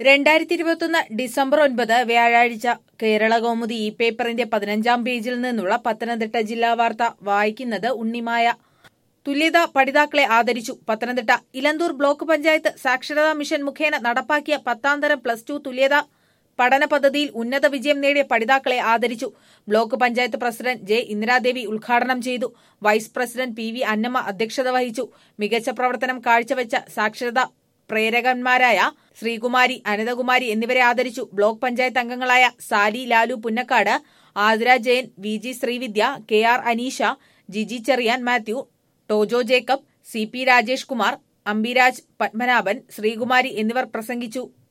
രണ്ടായിരത്തി ഇരുപത്തൊന്ന് ഡിസംബർ ഒൻപത് വ്യാഴാഴ്ച കേരള കൗമുദി ഈ പേപ്പറിന്റെ പതിനഞ്ചാം പേജിൽ നിന്നുള്ള പത്തനംതിട്ട ജില്ലാ വാർത്ത വായിക്കുന്നത് ഉണ്ണിമായ തുല്യത പഠിതാക്കളെ ആദരിച്ചു പത്തനംതിട്ട ഇലന്തൂർ ബ്ലോക്ക് പഞ്ചായത്ത് സാക്ഷരതാ മിഷൻ മുഖേന നടപ്പാക്കിയ പത്താം തരം പ്ലസ് ടു തുല്യത പഠന പദ്ധതിയിൽ ഉന്നത വിജയം നേടിയ പഠിതാക്കളെ ആദരിച്ചു block panchayat president J Indiradevi ഉദ്ഘാടനം ചെയ്തു vice president P V Annamma അധ്യക്ഷത വഹിച്ചു മികച്ച പ്രവർത്തനം കാഴ്ചവെച്ച സാക്ഷരതാ പ്രേരകന്മാരായ ശ്രീകുമാരി അനിതകുമാരി എന്നിവരെ ആദരിച്ചു ബ്ലോക്ക് പഞ്ചായത്ത് അംഗങ്ങളായ Sali Lalu Punnakkad Athira Jayan V G Sreevidya K R Aneesha Jiji Cherian Mathew Tojo Jacob C P Rajesh Kumar Ambiraj Padmanabhan Sreekumari എന്നിവർ പ്രസംഗിച്ചു